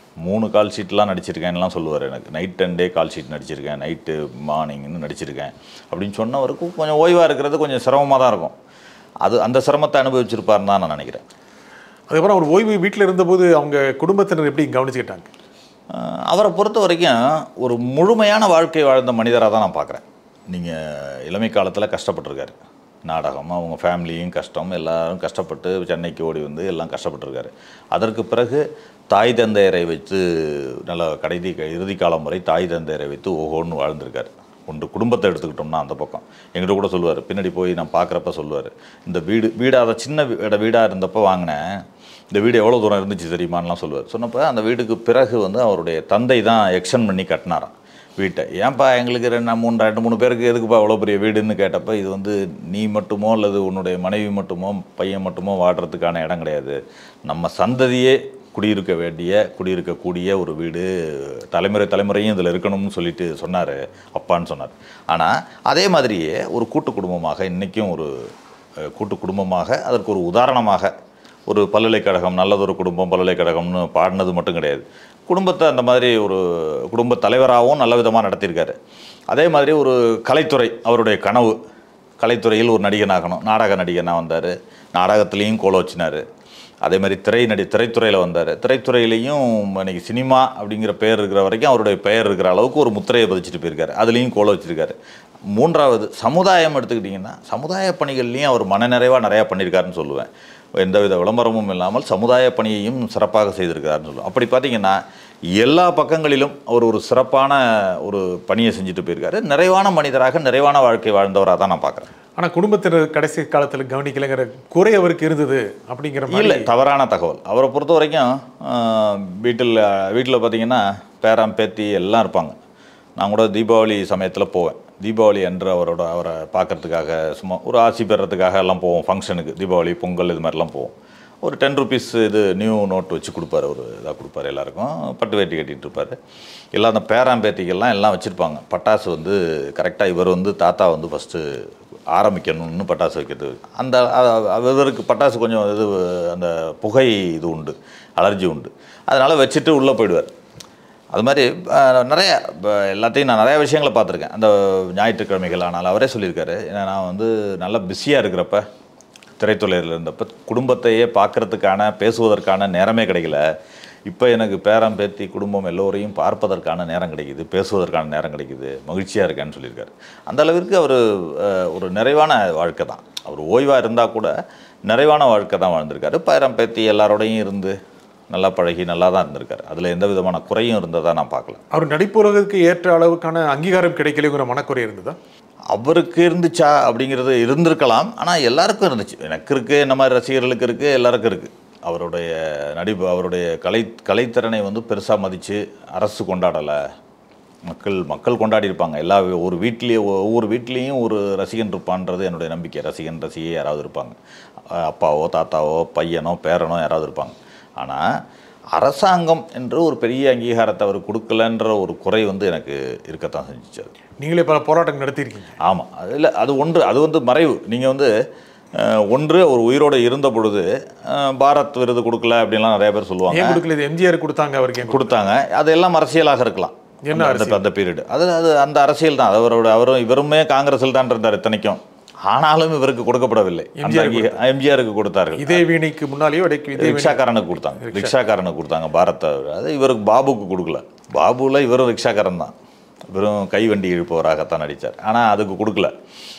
மூணு கால் ஷீட்லாம் நடிச்சிருக்கேன்லாம் சொல்லுவார் எனக்கு night and day call sheet நடிச்சிருக்கேன் நைட்டு மார்னிங்னு நடிச்சிருக்கேன் அப்படின்னு சொன்னவருக்கு கொஞ்சம் ஓய்வாக இருக்கிறது கொஞ்சம் சிரமமாக தான் இருக்கும் அது அந்த சிரமத்தை அனுபவிச்சிருப்பாருன்னு தான் நான் நினைக்கிறேன் அதுக்கப்புறம் அவர் ஓய்வு வீட்டில் இருந்தபோது அவங்க குடும்பத்தினர் எப்படி கவனிச்சுக்கிட்டாங்க ஆஹ் அவரை பொறுத்த வரைக்கும் ஒரு முழுமையான வாழ்க்கை வாழ்ந்த மனிதராக தான் நான் பார்க்குறேன் நீங்கள் இளமை காலத்தில் கஷ்டப்பட்டிருக்காரு நாடகம் அவங்க ஃபேமிலியும் கஷ்டம் எல்லாரும் கஷ்டப்பட்டு சென்னைக்கு ஓடி வந்து எல்லாம் கஷ்டப்பட்டிருக்காரு அதற்கு பிறகு தாய் தந்தையரை வைத்து நல்ல கடைசி இறுதி காலம் வரை தாய் தந்தையரை வைத்து ஓஹோன்னு வாழ்ந்திருக்காரு ஒன்று குடும்பத்தை எடுத்துக்கிட்டோம்னா அந்த பக்கம் எங்கிட்ட கூட சொல்லுவார் பின்னாடி போய் நான் பார்க்குறப்ப சொல்லுவார் இந்த வீடு வீடாக சின்ன வீட வீடாக இருந்தப்போ வாங்கினேன் இந்த வீடு எவ்வளோ தூரம் இருந்துச்சு தெரியுமான்லாம் சொல்லுவார் சொன்னப்போ அந்த வீட்டுக்கு பிறகு வந்து அவருடைய தந்தை தான் எக்ஸ்டெண்ட் பண்ணி கட்டினாராம் வீட்டை ஏன்பா எங்களுக்கு ரெண்டு மூணு ரெண்டு மூணு பேருக்கு எதுக்குப்பா அவ்வளோ பெரிய வீடுன்னு கேட்டப்போ இது வந்து நீ மட்டுமோ அல்லது உன்னுடைய மனைவி மட்டுமோ பையன் மட்டுமோ வாடுறதுக்கான இடம் கிடையாது நம்ம சந்ததியே குடியிருக்க வேண்டிய குடியிருக்கக்கூடிய ஒரு வீடு தலைமுறை தலைமுறையும் இதில் இருக்கணும்னு சொல்லிட்டு சொன்னார் அப்பான்னு சொன்னார் ஆனால் அதே மாதிரியே ஒரு கூட்டு குடும்பமாக இன்றைக்கும் ஒரு அஹ், கூட்டு குடும்பமாக அதற்கு ஒரு உதாரணமாக ஒரு பல்கலைக்கழகம் நல்லதொரு குடும்பம் பல்கலைக்கழகம்னு பாடினது மட்டும் கிடையாது குடும்பத்தை அந்த மாதிரி ஒரு குடும்ப தலைவராகவும் நல்ல விதமாக நடத்தியிருக்காரு அதே மாதிரி ஒரு கலைத்துறை அவருடைய கனவு கலைத்துறையில் ஒரு நடிகனாகணும் நாடக நடிகனாக வந்தார் நாடகத்துலேயும் கோல வச்சினார் அதே மாதிரி திரை நடி திரைத்துறையில் வந்தார் திரைத்துறையிலையும் இன்னைக்கு சினிமா அப்படிங்கிற பெயர் இருக்கிற வரைக்கும் அவருடைய பெயர் இருக்கிற அளவுக்கு ஒரு முத்திரையை பதிச்சுட்டு போயிருக்காரு அதுலேயும் கோல வச்சிருக்காரு மூன்றாவது சமுதாயம் எடுத்துக்கிட்டிங்கன்னா சமுதாய பணிகள்லையும் அவர் மனநிறைவாக நிறையா பண்ணியிருக்காருன்னு சொல்லுவேன் எந்தவித விளம்பரமும் இல்லாமல் சமுதாய பணியையும் சிறப்பாக செய்திருக்காருன்னு சொல்லுவேன் அப்படி பார்த்தீங்கன்னா எல்லா பக்கங்களிலும் அவர் ஒரு சிறப்பான ஒரு பணியை செஞ்சுட்டு போயிருக்காரு நிறைவான மனிதராக நிறைவான வாழ்க்கை வாழ்ந்தவராக தான் நான் பார்க்குறேன் ஆனால் குடும்பத்தினர் கடைசி காலத்தில் கவனிக்கலைங்கிற குறை அவருக்கு இருந்தது அப்படிங்கிற இல்லை மாதிரி தவறான தகவல் அவரை பொறுத்த வரைக்கும் ஆஹ், வீட்டில் வீட்டில் பார்த்தீங்கன்னா பேராம் பேத்தி எல்லாம் இருப்பாங்க நான் கூட தீபாவளி சமயத்தில் போவேன் தீபாவளி அன்று அவரோட அவரை பார்க்கறதுக்காக சும்மா ஒரு ஆசி பெறத்துக்காக எல்லாம் போவோம் ஃபங்க்ஷனுக்கு தீபாவளி பொங்கல் இது மாதிரிலாம் போவோம் ஒரு டென் ருபீஸ் இது நியூ நோட் வச்சு கொடுப்பாரு ஒரு இதாக கொடுப்பாரு எல்லாருக்கும் பட்டு வேட்டி கட்டிட்டு இருப்பாரு எல்லாம் அந்த பேராம்பேத்திகள்லாம் எல்லாம் வச்சுருப்பாங்க பட்டாசு வந்து கரெக்டாக இவர் வந்து தாத்தா வந்து ஃபஸ்ட்டு ஆரம்பிக்கணும்னு பட்டாசு வைக்கிறது அந்த அ- அ- இவருக்கு பட்டாசு கொஞ்சம் இது அந்த புகை இது உண்டு அலர்ஜி உண்டு அதனால் வச்சுட்டு உள்ளே போயிடுவார் அது மாதிரி அஹ், நிறைய இப்ப எல்லாத்தையும் நான் நிறைய விஷயங்களை பார்த்துருக்கேன் அந்த ஞாயிற்றுக்கிழமைகள் ஆனால் அவரே சொல்லியிருக்காரு ஏன்னா நான் வந்து நல்லா பிஸியாக இருக்கிறப்ப திரைத்துறையில் இருந்தப்ப குடும்பத்தையே பார்க்கறதுக்கான பேசுவதற்கான நேரமே கிடைக்கல இப்போ எனக்கு பேரம் பேத்தி குடும்பம் எல்லோரையும் பார்ப்பதற்கான நேரம் கிடைக்குது பேசுவதற்கான நேரம் கிடைக்குது மகிழ்ச்சியாக இருக்கேன்னு சொல்லியிருக்காரு அந்த அளவிற்கு அவர் ஒரு நிறைவான வாழ்க்கை தான் அவர் ஓய்வாக இருந்தால் கூட நிறைவான வாழ்க்கை தான் வாழ்ந்திருக்காரு பேரம் பேத்தி எல்லாரோடையும் இருந்து நல்லா பழகி நல்லா தான் இருந்திருக்காரு அதில் எந்த விதமான குறையும் இருந்ததா நான் பார்க்கல அவர் நடிப்புலகுக்கு ஏற்ற அளவுக்கான அங்கீகாரம் கிடைக்கலைங்கிற மனக்குறை இருந்ததா அவருக்கு இருந்துச்சா அப்படிங்கிறது இருந்திருக்கலாம் ஆனால் எல்லாருக்கும் இருந்துச்சு எனக்கு இருக்குது என்ன மாதிரி ரசிகர்களுக்கு இருக்குது எல்லாருக்கும் இருக்குது அவருடைய நடிப்பு அவருடைய கலை கலைத்திறனை வந்து பெருசாக மதித்து அரசு கொண்டாடலை மக்கள் மக்கள் கொண்டாடி இருப்பாங்க எல்லா வீ- ஒரு வீட்லேயே ஒவ்வொரு வீட்லேயும் ஒரு ரசிகன் இருப்பான்றது என்னுடைய நம்பிக்கை ரசிகன் ரசிகை யாராவது இருப்பாங்க அஹ் அப்பாவோ தாத்தாவோ பையனோ பேரனோ யாராவது இருப்பாங்க ஆனால் அரசாங்கம் என்று ஒரு பெரிய அங்கீகாரத்தை அவர் கொடுக்கலன்ற ஒரு குறை வந்து எனக்கு இருக்கத்தான் செஞ்சுச்சு அது நீங்களே பல போராட்டம் நடத்தியிருக்கீங்க ஆமாம் அதில் அது ஒன்று அது வந்து மறைவு நீங்கள் வந்து அஹ், ஒன்று ஒரு உயிரோடு இருந்த பொழுது அஹ், பாரத் விருது கொடுக்கல அப்படின்லாம் நிறைய பேர் சொல்லுவாங்க ஏன் கொடுக்கல இது எம்ஜிஆர் கொடுத்தாங்க அவருக்கு ஏன் கொடுத்தாங்க அதெல்லாம் அரசியலாக இருக்கலாம் என்ன அந்த- அந்த அந்த பீரியட் அது அது அந்த அரசியல் தான் அது அவரோட அவரும் இவருமே காங்கிரஸில் தான் இருந்தார் இத்தனைக்கும் ஆனாலும் இவருக்கு கொடுக்கப்படவில்லை அந்த அங்கீக- எம்ஜிஆருக்கு கொடுத்தார்கள் இதே வீணைக்கு முன்னாலேயோ இடைக்கு இதே வீணை- ரிக்ஷாக்காரனுக்கு கொடுத்தாங்க ரிக்ஷாக்காரனுக்கு கொடுத்தாங்க பாரத் அது இவருக்கு பாபுக்கு கொடுக்கல பாபுல இவரும் ரிக்ஷாக்காரன் தான் வெறும் கைவண்டி இழுப்பவராகத்தான் நடித்தார் ஆனால் அதுக்கு கொடுக்கல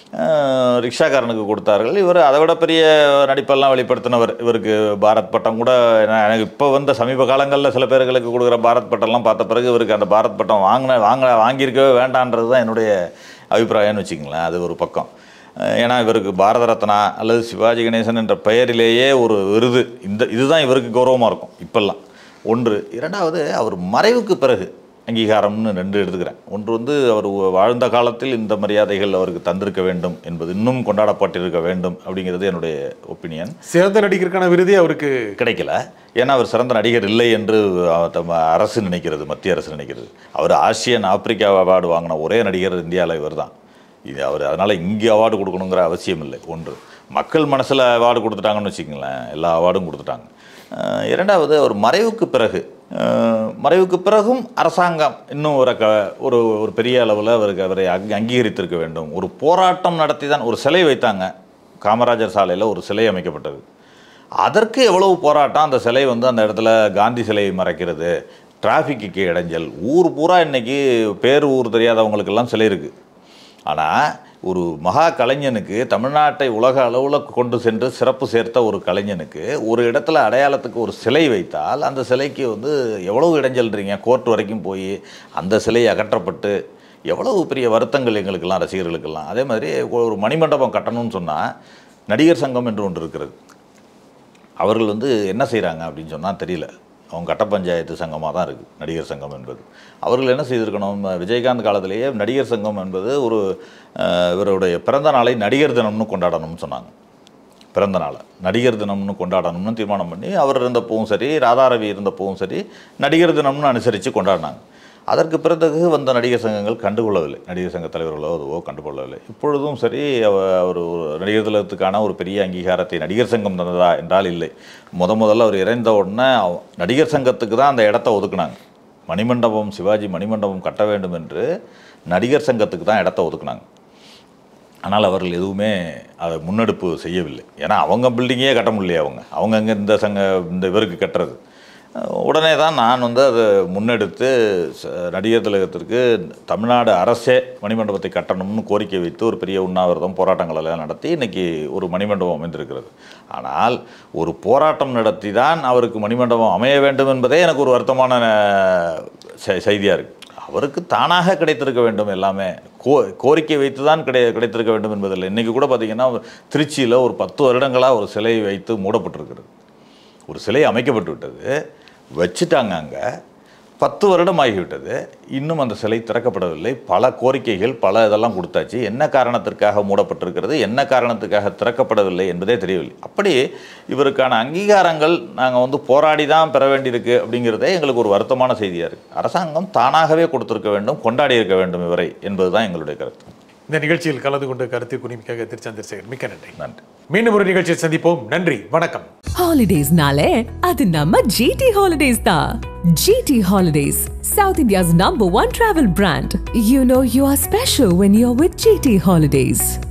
அஹ் ரிக்ஷாக்காரனுக்கு கொடுத்தார்கள் இவர் அதை விட பெரிய நடிப்பெல்லாம் வெளிப்படுத்தினவர் இவருக்கு பாரத் பட்டம் கூட நான் எனக்கு இப்போ வந்த சமீப காலங்களில் சில பேர்களுக்கு கொடுக்குற பாரத் பட்டம்லாம் பார்த்த பிறகு இவருக்கு அந்த பாரத் பட்டம் வாங்கின வாங்க வாங்கியிருக்கவே வேண்டான்றது தான் என்னுடைய அபிப்பிராயம்னு வச்சுங்களேன் அது ஒரு பக்கம் அஹ் ஏன்னா இவருக்கு பாரத ரத்னா அல்லது சிவாஜி கணேசன் என்ற பெயரிலேயே ஒரு விருது இந்த இதுதான் இவருக்கு கௌரவமாக இருக்கும் இப்பெல்லாம் ஒன்று இரண்டாவது அவர் மறைவுக்கு பிறகு அங்கீகாரம்னு ரெண்டு எடுத்துக்கிறேன் ஒன்று வந்து அவர் வாழ்ந்த காலத்தில் இந்த மரியாதைகள் அவருக்கு தந்திருக்க வேண்டும் என்பது இன்னும் கொண்டாடப்பட்டிருக்க வேண்டும் அப்படிங்கிறது என்னுடைய ஒப்பீனியன் சிறந்த நடிகருக்கான விருதே அவருக்கு கிடைக்கல ஏன்னா அவர் சிறந்த நடிகர் இல்லை என்று அஹ், தம் அரசு நினைக்கிறது மத்திய அரசு நினைக்கிறது அவர் ஆசியன் ஆப்பிரிக்கா அவார்டு வாங்கின ஒரே நடிகர் இந்தியாவில் இவர் தான் இது அவர் அதனால் இங்கே அவார்டு கொடுக்கணுங்கிற அவசியம் இல்லை ஒன்று மக்கள் மனசில் அவார்டு கொடுத்துட்டாங்கன்னு வச்சுக்கங்களேன் எல்லா அவார்டும் கொடுத்துட்டாங்க அஹ், இரண்டாவது அவர் மறைவுக்கு பிறகு அஹ், மறைவுக்கு பிறகும் அரசாங்கம் இன்னும் ஒரு க ஒரு ஒரு பெரிய அளவில் அவருக்கு அவரை அங்க- அங்கீகரித்திருக்க வேண்டும் ஒரு போராட்டம் நடத்தி தான் ஒரு சிலை வைத்தாங்க காமராஜர் சாலையில் ஒரு சிலை அமைக்கப்பட்டது அதற்கு எவ்வளவு போராட்டம் அந்த சிலை வந்து அந்த இடத்துல காந்தி சிலையை மறைக்கிறது டிராஃபிக்கு இடைஞ்சல் ஊர் பூரா இன்னைக்கு பேர் ஊர் தெரியாதவங்களுக்கெல்லாம் சிலை இருக்குது ஆனால் ஒரு மகா கலைஞனுக்கு தமிழ்நாட்டை உலக அளவில் கொண்டு சென்று சிறப்பு சேர்த்த ஒரு கலைஞனுக்கு ஒரு இடத்துல அடையாளத்துக்கு ஒரு சிலை வைத்தால் அந்த சிலைக்கு வந்து எவ்வளவு இடைஞ்சல்றீங்க கோர்ட் வரைக்கும் போய் அந்த சிலை அகற்றப்பட்டு எவ்வளவு பெரிய வருத்தங்கள் எங்களுக்கெல்லாம் ரசிகர்களுக்கெல்லாம் அதே மாதிரி ஒரு மணிமண்டபம் கட்டணும்னு சொன்னால் நடிகர் சங்கம் என்று ஒன்று இருக்கிறது அவர்கள் வந்து என்ன செய்கிறாங்க அப்படின்னு சொன்னால் தெரியல அவங்க கட்ட பஞ்சாயத்து சங்கமாக தான் இருக்குது நடிகர் சங்கம் என்பது அவர்கள் என்ன செய்திருக்கணும் விஜயகாந்த் காலத்திலேயே நடிகர் சங்கம் என்பது ஒரு அஹ், இவருடைய பிறந்த நாளை நடிகர் தினம்னு கொண்டாடணும்னு சொன்னாங்க பிறந்த நாளை நடிகர் தினம்னு கொண்டாடணும்னு தீர்மானம் பண்ணி அவர் இருந்தப்பவும் சரி ராதாரவி இருந்தப்பவும் சரி நடிகர் தினம்னு அனுசரித்து கொண்டாடினாங்க அதற்கு பிறகு வந்த நடிகர் சங்கங்கள் கண்டுகொள்ளவில்லை நடிகர் சங்க தலைவர்களோ அதுவோ கண்டுகொள்ளவில்லை இப்பொழுதும் சரி அவ- ஒரு ஒரு நடிகர் திலகத்துக்கான ஒரு பெரிய அங்கீகாரத்தை நடிகர் சங்கம் தந்ததா என்றால் இல்லை முத முதல்ல அவர் இறந்த உடனே அவ- நடிகர் சங்கத்துக்கு தான் அந்த இடத்த ஒதுக்குனாங்க மணிமண்டபம் சிவாஜி மணிமண்டபம் கட்ட வேண்டும் என்று நடிகர் சங்கத்துக்கு தான் இடத்த ஒதுக்குனாங்க ஆனால் அவர்கள் எதுவுமே அதை முன்னெடுப்பு செய்யவில்லை ஏன்னா அவங்க பில்டிங்கே கட்ட முடியலையே அவங்க அவங்க அங்கே இந்த சங்க இந்த இவருக்கு கட்டுறது அஹ் உடனே தான் நான் வந்து அதை முன்னெடுத்து ச- நடிகர் திலகத்திற்கு தமிழ்நாடு அரசே மணிமண்டபத்தை கட்டணும்னு கோரிக்கை வைத்து ஒரு பெரிய உண்ணாவிரதம் போராட்டங்கள் எல்லாம் நடத்தி இன்னைக்கு ஒரு மணிமண்டபம் அமைந்திருக்கிறது ஆனால் ஒரு போராட்டம் நடத்தி தான் அவருக்கு மணிமண்டபம் அமைய வேண்டும் என்பதே எனக்கு ஒரு வருத்தமான செய்தியாக இருக்குது அவருக்கு தானாக கிடைத்திருக்க வேண்டும் எல்லாமே கோ கோரிக்கை வைத்து தான் கிடை கிடைத்திருக்க வேண்டும் என்பதில்லை இன்றைக்கி கூட பார்த்தீங்கன்னா திருச்சியில் ஒரு பத்து வருடங்களாக ஒரு சிலை வைத்து மூடப்பட்டிருக்கிறது ஒரு சிலை அமைக்கப்பட்டு விட்டது வச்சுட்டாங்க அங்கே பத்து வருடம் ஆகிவிட்டது இன்னும் அந்த சிலை திறக்கப்படவில்லை பல கோரிக்கைகள் பல இதெல்லாம் கொடுத்தாச்சு என்ன காரணத்திற்காக மூடப்பட்டிருக்கிறது என்ன காரணத்துக்காக திறக்கப்படவில்லை என்பதே தெரியவில்லை அப்படி இவருக்கான அங்கீகாரங்கள் நாங்கள் வந்து போராடி தான் பெற வேண்டியிருக்கு அப்படிங்கிறதே எங்களுக்கு ஒரு வருத்தமான செய்தியாக இருக்குது அரசாங்கம் தானாகவே கொடுத்திருக்க வேண்டும் கொண்டாடி இருக்க வேண்டும் இவரை என்பதுதான் எங்களுடைய கருத்து இந்த நிகழ்ச்சியில் கலந்து கொண்டு கருத்து குனிமிக்காக திரு சந்திரசேகர் மிக்க நன்றி நன்றி மீண்டும் ஒரு நிகழ்ச்சியில் சந்திப்போம் நன்றி வணக்கம் ஹாலிடேஸ்னாலே அது நம்ம ஜிடி ஹாலிடேஸ் தான் GT holidays south India's number one travel brand you know you are special when you are with GT holidays